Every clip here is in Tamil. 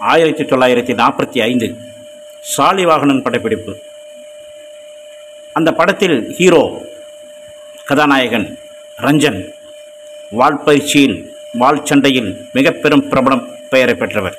ஆயிரத்தி தொள்ளாயிரத்தி நாற்பத்தி ஐந்து சாலிவாகனன் படப்பிடிப்பு அந்த படத்தில் ஹீரோ கதாநாயகன் ரஞ்சன் வாள்பயிற்சியில் வாள் சண்டையில் மிக பெரும் பிரபலம் பெயரை பெற்றவர்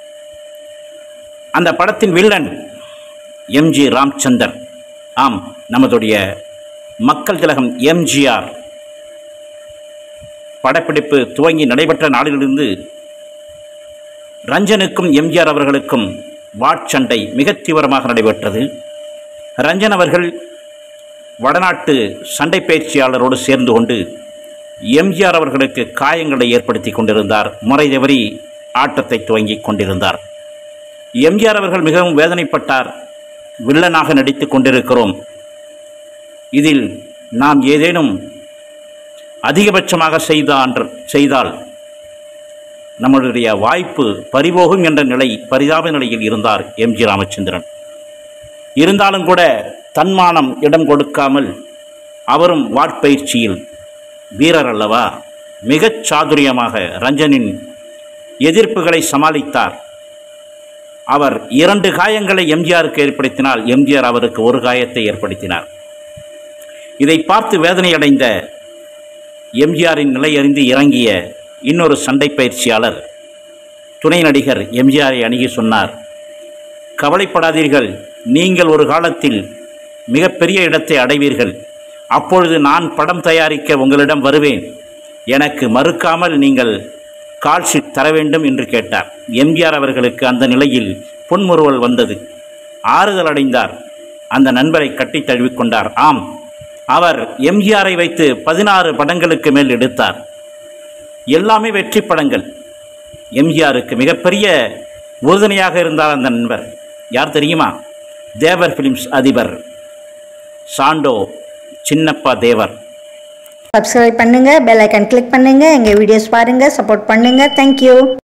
அந்த படத்தின் வில்லன் எம்ஜி ராம்சந்தர் ஆம் நமதுடைய மக்கள் திலகம் எம்ஜிஆர் படப்பிடிப்பு துவங்கி நடைபெற்ற நாளிலிருந்து ரஞ்சனுக்கும் எம்ஜிஆர் அவர்களுக்கும் வாட்சண்டை மிக தீவிரமாக நடைபெற்றது ரஞ்சன் அவர்கள் வடநாட்டு சண்டை பயிற்சியாளரோடு சேர்ந்து கொண்டு எம்ஜிஆர் அவர்களுக்கு காயங்களை ஏற்படுத்தி கொண்டிருந்தார் முறை தவறி ஆட்டத்தை துவங்கி கொண்டிருந்தார் எம்ஜிஆர் அவர்கள் மிகவும் வேதனைப்பட்டார் வில்லனாக நடித்து கொண்டிருக்கிறோம் இதில் நாம் ஏதேனும் அதிகபட்சமாக செய்தான் செய்தால் நம்மளுடைய வாய்ப்பு பறிபோகும் என்ற நிலை பரிதாப நிலையில் இருந்தார் எம்ஜி ராமச்சந்திரன் இருந்தாலும் கூட தன்மானம் இடம் கொடுக்காமல் அவரும் வாட்பயிற்சியில் வீரர் அல்லவா மிகச் சாதுரியமாக ரஞ்சனின் எதிர்ப்புகளை சமாளித்தார் அவர் இரண்டு காயங்களை எம்ஜிஆருக்கு ஏற்படுத்தினால் எம்ஜிஆர் அவருக்கு ஒரு காயத்தை ஏற்படுத்தினார் இதை பார்த்து வேதனையடைந்த எம்ஜிஆரின் நிலை அறிந்து இறங்கிய இன்னொரு சண்டை பயிற்சியாளர் துணை நடிகர் எம்ஜிஆரை அணுகி சொன்னார் கவலைப்படாதீர்கள் நீங்கள் ஒரு காலத்தில் மிகப்பெரிய இடத்தை அடைவீர்கள் அப்பொழுது நான் படம் தயாரிக்க உங்களிடம் வருவேன் எனக்கு மறுக்காமல் நீங்கள் கால்ஷீட் தர வேண்டும் என்று கேட்டார் எம்ஜிஆர் அவர்களுக்கு அந்த நிலையில் புன்முறுவல் வந்தது ஆறுதல் அடைந்தார் அந்த நண்பரை கட்டித் தழுவிக்கொண்டார் ஆம் அவர் எம்ஜிஆரை வைத்து பதினாறு படங்களுக்கு மேல் எடுத்தார் எல்லாமே வெற்றி படங்கள் எம்ஜிஆருக்கு மிகப்பெரிய உறுதுணையாக இருந்தார் அந்த நண்பர் யார் தெரியுமா தேவர் ஃபிலிம்ஸ் அதிபர் சாண்டோ சின்னப்பா தேவர் சப்ஸ்கிரைப் பண்ணுங்க பெல் ஐக்கான் கிளிக் பண்ணுங்க எங்க வீடியோஸ் பாருங்க சப்போர்ட் பண்ணுங்க தேங்க்யூ